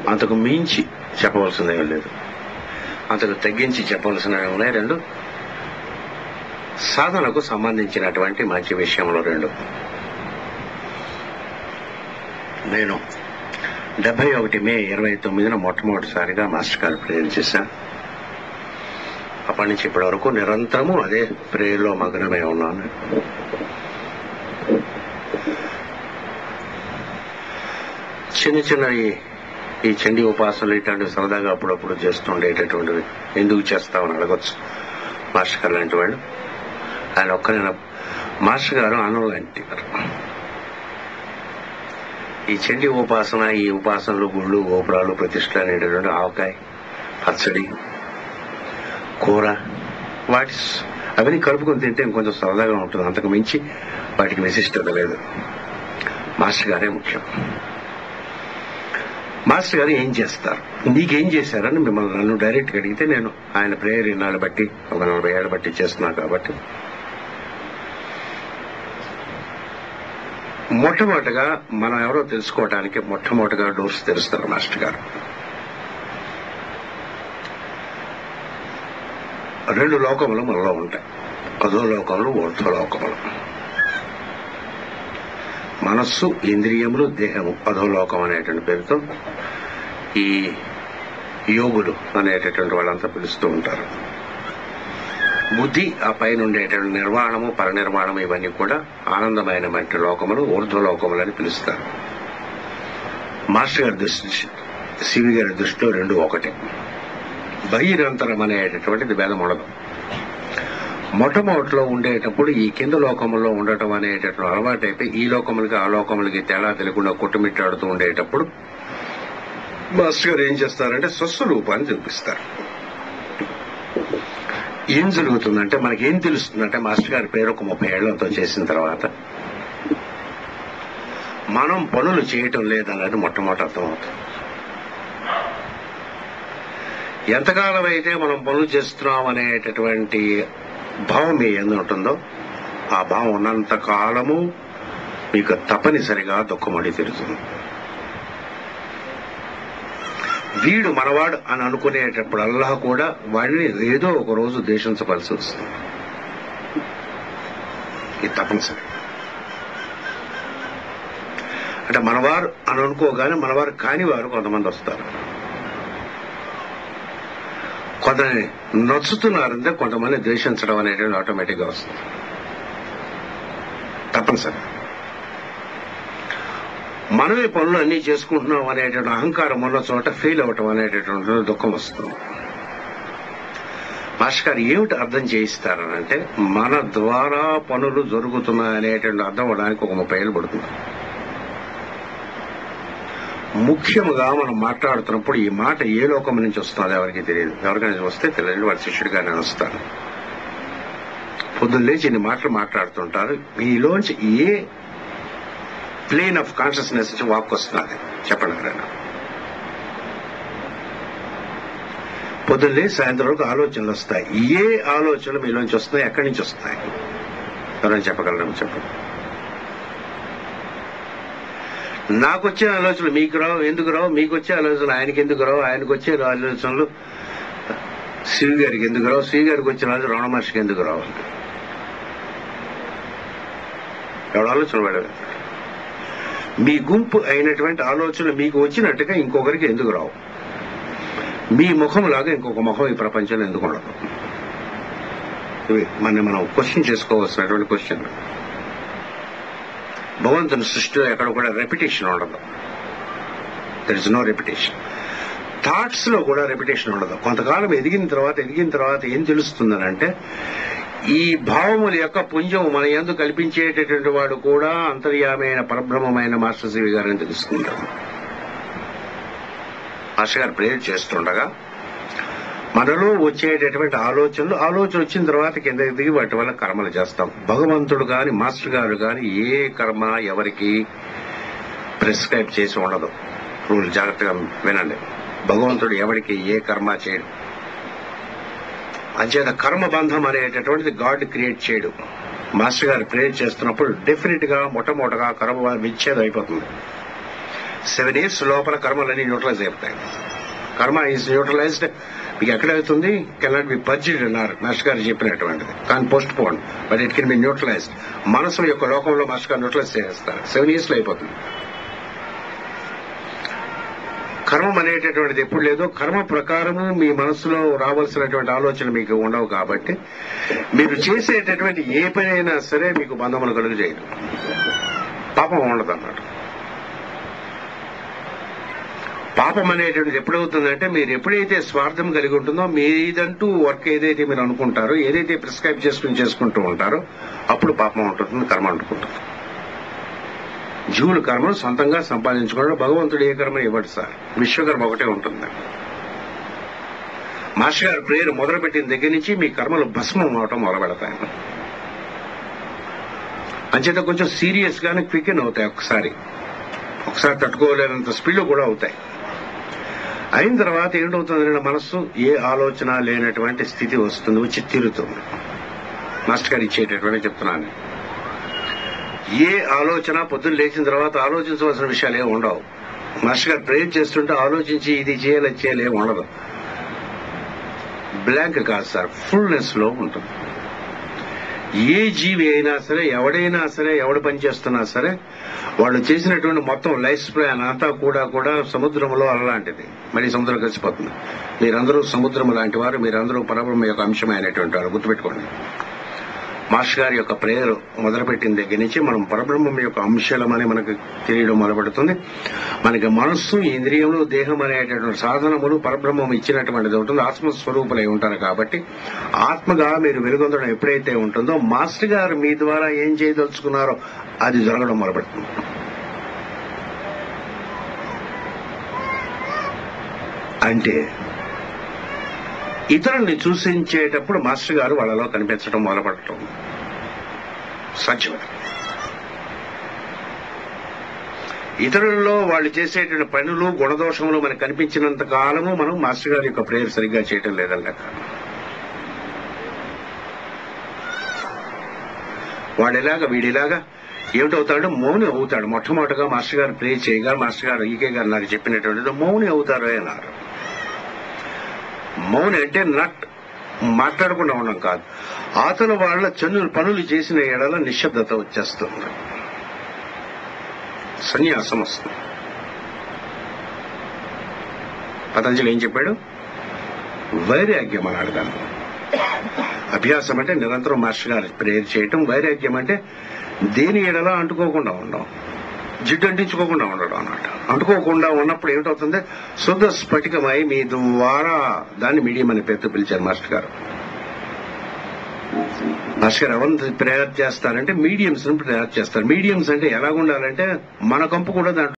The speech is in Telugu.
అంతకు మించి చెప్పవలసినవి లేదు అంతకు తగ్గించి చెప్పవలసినవి ఉన్నాయి రెండు సాధనకు సంబంధించినటువంటి మంచి విషయంలో రెండు నేను డెబ్బై ఒకటి మే ఇరవై తొమ్మిదిన మొట్టమొదటిసారిగా మాస్టర్ గారు ప్రేయర్ చేశాను అప్పటి నుంచి ఇప్పటి వరకు నిరంతరము అదే ప్రేయర్లో మగ్నమై ఉన్నాను చిన్న చిన్న ఈ ఈ చండీ ఉపాసనలు ఇట్లాంటివి సరదాగా అప్పుడప్పుడు చేస్తుండేటటువంటివి ఎందుకు చేస్తామని అడగచ్చు మాస్టర్ గారు లాంటి వాళ్ళు ఆయన ఒక్కరైనా మాస్టర్ గారు అన్నం లాంటి వారు ఈ చండీ ఉపాసన ఈ ఉపాసనలు గుళ్ళు గోపురాలు ప్రతిష్టలు అనేటటువంటి ఆవకాయ పచ్చడి కూర వాటి స్- అవన్నీ కలుపుకొని తింటే ఇంకొంచెం సరదాగా ఉంటుంది అంతకు మించి వాటికి విశిష్టత లేదు మాస్టర్ గారే ముఖ్యం మాస్టర్ గారు ఏం చేస్తారు నీకేం చేశారని మిమ్మల్ని నన్ను డైరెక్ట్ అడిగితే నేను ఆయన ప్రేయర్ ఇన్నాళ్ళు బట్టి ఒక నలభై ఏళ్ళ బట్టి చేస్తున్నా కాబట్టి మొట్టమొదటిగా మనం ఎవరో తెలుసుకోవడానికి మొట్టమొదటిగా డోర్స్ తెరుస్తారు మాస్టర్ గారు రెండు లోకములు మనలో ఉంటాయి అధో లోకములు ఊర్ధ్వ లోకములు మనస్సు ఇంద్రియములు దేహము అధోలోకం అనేటువంటి పేరుతో ఈ యోగులు అనేటటువంటి వాళ్ళంతా పిలుస్తూ ఉంటారు బుద్ధి ఆ పైన ఉండేటువంటి నిర్వాణము పరనిర్వాణము ఇవన్నీ కూడా ఆనందమైనటువంటి లోకములు ఊర్ధ్వలోకములు అని పిలుస్తారు మాస్టర్ గారి దృష్టి శివి గారి దృష్టిలో రెండు ఒకటే బహిరంతరం అనేటటువంటిది భేదం ఉండదు మొట్టమొదటిలో ఉండేటప్పుడు ఈ కింద లోకములో ఉండటం అనేటటువంటి అలవాటైతే ఈ లోకములకి ఆ లోకములకి తేడా తెలియకుండా కొట్టుమిట్టాడుతూ ఉండేటప్పుడు మాస్టర్ గారు ఏం చేస్తారంటే స్వస్వరూపాన్ని చూపిస్తారు ఏం జరుగుతుందంటే మనకి ఏం తెలుస్తుందంటే మాస్టర్ గారి పేరు ఒక ముప్పై ఏళ్లతో చేసిన తర్వాత మనం పనులు చేయటం లేదన్నది మొట్టమొదటి అర్థమవుతుంది ఎంతకాలం అయితే మనం పనులు చేస్తున్నాం అనేటటువంటి భావం మీ ఎందు ఉంటుందో ఆ భావం ఉన్నంత కాలము మీకు తప్పనిసరిగా దుఃఖమడి తెలుస్తుంది వీడు మనవాడు అని అనుకునేటప్పుడల్లా కూడా వాడిని ఏదో ఒక రోజు దేశించవలసి వస్తుంది ఇది తప్పనిసరి అంటే మనవారు అని అనుకోగానే మనవారు కాని వారు కొంతమంది వస్తారు కొంతమంది నచ్చుతున్నారంటే కొంతమంది ద్వేషించడం అనేటువంటి ఆటోమేటిక్గా వస్తుంది తప్పనిసరి మనమే పనులు అన్ని చేసుకుంటున్నాం అనేటువంటి అహంకారం ఉన్న చోట ఫెయిల్ అవటం అనేటటువంటి దుఃఖం వస్తుంది మాస్టర్ గారు ఏమిటి అర్థం చేయిస్తారనంటే మన ద్వారా పనులు జరుగుతున్నాయి అనేటువంటి అర్థం అవడానికి ఒక ముప్పై ఏళ్ళు పడుతుంది ముఖ్యముగా మనం మాట్లాడుతున్నప్పుడు ఈ మాట ఏ లోకం నుంచి వస్తుందో ఎవరికి తెలియదు ఎవరికైనా వస్తే తెలియదు వాడి శిష్యుడిగా నేను వస్తాను పొద్దున్న లేచి ఇన్ని మాటలు మాట్లాడుతుంటారు మీలోంచి ఏ ప్లేన్ ఆఫ్ కాన్షియస్నెస్ నుంచి వాక్ వస్తున్నది చెప్పండి ఎవరైనా పొద్దున్న లేచి సాయంత్రం వరకు ఆలోచనలు వస్తాయి ఏ ఆలోచనలు మీలోంచి వస్తున్నాయి ఎక్కడి నుంచి వస్తాయి ఎవరైనా చెప్పగలరా చెప్పండి నాకు వచ్చే ఆలోచనలు మీకు రావు ఎందుకు రావు మీకు వచ్చే ఆలోచనలు ఆయనకి ఎందుకు రావు ఆయనకు వచ్చే ఆలోచనలు శివి గారికి ఎందుకు రావు శివి గారికి వచ్చిన ఆలోచన రమణ మహర్షికి ఎందుకు రావు ఎవడు ఆలోచన పడదు మీ గుంపు అయినటువంటి ఆలోచనలు మీకు వచ్చినట్టుగా ఇంకొకరికి ఎందుకు రావు మీ ముఖం లాగా ఇంకొక ముఖం ఈ ప్రపంచంలో ఎందుకు ఉండదు ఇవి మన మనం క్వశ్చన్ చేసుకోవాల్సినటువంటి క్వశ్చన్ భగవంతుని సృష్టిలో ఎక్కడ కూడా రెపిటేషన్ ఉండదు there is no repetition thoughts లో కూడా రెపిటేషన్ ఉండదు కొంతకాలం ఎదిగిన తర్వాత ఎదిగిన తర్వాత ఏం తెలుస్తుందనంటే ఈ భావముల యొక్క పుంజం మన ఎందు కల్పించేటటువంటి వాడు కూడా అంతర్యామైన పరబ్రహ్మమైన మాస్టర్ సివి గారిని తెలుసుకుంటాం మాస్టర్ గారు ప్రేయర్ చేస్తుండగా మనలో వచ్చేటటువంటి ఆలోచనలు ఆలోచన వచ్చిన తర్వాత కిందకి దిగి వాటి వల్ల కర్మలు చేస్తాం భగవంతుడు గాని మాస్టర్ గారు గాని ఏ కర్మ ఎవరికి ప్రిస్క్రైబ్ చేసి ఉండదు రూల్ జాగ్రత్తగా వినండి భగవంతుడు ఎవరికి ఏ కర్మ చేయడు అంచేత కర్మ బంధం అనేటటువంటిది గాడ్ క్రియేట్ చేయడు మాస్టర్ గారు ప్రేయర్ చేస్తున్నప్పుడు డెఫినెట్ గా మొట్టమొదటగా కర్మ విచ్ఛేదం అయిపోతుంది సెవెన్ ఇయర్స్ లోపల కర్మలన్నీ న్యూట్రలైజ్ అయిపోతాయి కర్మ ఈజ్ న్యూట్రలైజ్డ్ మీకు ఎక్కడ అవుతుంది కెనాట్ బి పర్జిడ్ అన్నారు మాస్టర్ గారు చెప్పినటువంటిది కానీ postpone but it can be neutralized మనసు యొక్క లోకంలో మాస్టర్ గారు న్యూట్రలైజ్ చేస్తారు సెవెన్ ఇయర్స్ లో అయిపోతుంది కర్మం అనేటటువంటిది ఎప్పుడు లేదు కర్మ ప్రకారము మీ మనసులో రావాల్సినటువంటి ఆలోచన మీకు ఉండవు కాబట్టి మీరు చేసేటటువంటి ఏ పని అయినా సరే మీకు బంధములు కలుగు చేయదు పాపం ఉండదు అన్నమాట పాపం అనేటువంటిది ఎప్పుడవుతుందంటే మీరు ఎప్పుడైతే స్వార్థం కలిగి ఉంటుందో మీదంటూ వర్క్ ఏదైతే మీరు అనుకుంటారో ఏదైతే ప్రిస్క్రైబ్ చేసుకుని చేసుకుంటూ ఉంటారో అప్పుడు పాపం ఉంటుంది కర్మ అంటుకుంటుంది జీవుల కర్మను సొంతంగా సంపాదించుకోవడం భగవంతుడు ఏ కర్మ ఇవ్వడు సార్ విశ్వకర్మ ఒకటే ఉంటుంది మాస్టర్ గారు ప్రేయర్ మొదలుపెట్టిన దగ్గర నుంచి మీ కర్మలు భస్మం అవటం మొదలు పెడతాయి అంచేత కొంచెం సీరియస్ గానే క్వికెన్ అవుతాయి ఒకసారి ఒకసారి తట్టుకోలేనంత స్పీడ్ కూడా అవుతాయి అయిన తర్వాత ఏంటవుతుందంటే మనస్సు ఏ ఆలోచన లేనటువంటి స్థితి వస్తుంది వచ్చి తీరుతుంది మాస్టర్ గారు ఇచ్చేటటువంటి చెప్తున్నాను ఏ ఆలోచన పొద్దున్న లేచిన తర్వాత ఆలోచించవలసిన విషయాలు ఏమి ఉండవు మాస్టర్ గారు ప్రేర్ చేస్తుంటే ఆలోచించి ఇది చేయాలి అది చేయాలి ఏమి ఉండదు బ్లాంక్ కాదు సార్ ఫుల్నెస్ లో ఉంటుంది ఏ జీవి అయినా సరే ఎవడైనా సరే ఎవడు పని చేస్తున్నా సరే వాళ్ళు చేసినటువంటి మొత్తం లైఫ్ స్పాన్ అంతా కూడా కూడా సముద్రంలో అలాంటిది మళ్ళీ సముద్రం కలిసిపోతుంది మీరందరూ సముద్రం లాంటి వారు మీరందరూ పరబ్రహ్మ యొక్క అంశమైనటువంటి వారు గుర్తుపెట్టుకోండి మాస్టర్ గారి యొక్క ప్రేయర్ మొదలుపెట్టిన దగ్గర నుంచి మనం పరబ్రహ్మం యొక్క అంశాలమని మనకు తెలియడం మొదలుపెడుతుంది మనకి మనస్సు ఇంద్రియములు దేహం అనేటటువంటి సాధనములు పరబ్రహ్మం ఇచ్చినటువంటిది ఉంటుంది ఆత్మస్వరూపులై ఉంటారు కాబట్టి ఆత్మగా మీరు వెలుగొందడం ఎప్పుడైతే ఉంటుందో మాస్టర్ గారు మీ ద్వారా ఏం చేయదలుచుకున్నారో అది జరగడం మొదలుపెడుతుంది అంటే ఇతరుల్ని చూసించేటప్పుడు మాస్టర్ గారు వాళ్ళలో కనిపించడం మొదలుపడటం సత్యం ఇతరులలో వాళ్ళు చేసేటువంటి పనులు గుణదోషములు మనకు కనిపించినంత కాలము మనం మాస్టర్ గారి యొక్క ప్రేయర్ సరిగ్గా చేయటం లేదని లెక్క వాడు ఎలాగా వీడిలాగా ఏమిటవుతాడు మౌని అవుతాడు మొట్టమొదటిగా మాస్టర్ గారు ప్రే చేయగా మాస్టర్ గారు ఈకే గారు నాకు చెప్పినటువంటిది మౌని అవుతారు అన్నారు మౌని అంటే నట్ మాట్లాడకుండా ఉండడం కాదు ఆతల వాళ్ళ చన్నులు పనులు చేసిన ఏడల నిశ్శబ్దత వచ్చేస్తుంది సన్యాసం వస్తుంది పతంజలి ఏం చెప్పాడు వైరాగ్యం అన్నాడు దాన్ని అభ్యాసం అంటే నిరంతరం మాస్టర్ గారు ప్రేయర్ చేయటం వైరాగ్యం అంటే దేని ఎడలా అంటుకోకుండా ఉండడం జిడ్డు అంటించుకోకుండా ఉండడం అన్నమాట అంటుకోకుండా ఉన్నప్పుడు ఏమిటవుతుంది శుద్ధ స్ఫటికమై మీ ద్వారా దాన్ని మీడియం అని పేరుతో పిలిచారు మాస్టర్ గారు మాస్టర్ గారు ఎవరిని ప్రేయర్ చేస్తారంటే మీడియంస్ ప్రేయర్ చేస్తారు మీడియంస్ అంటే ఎలా ఉండాలంటే మన కంపు కూడా దాంట్లో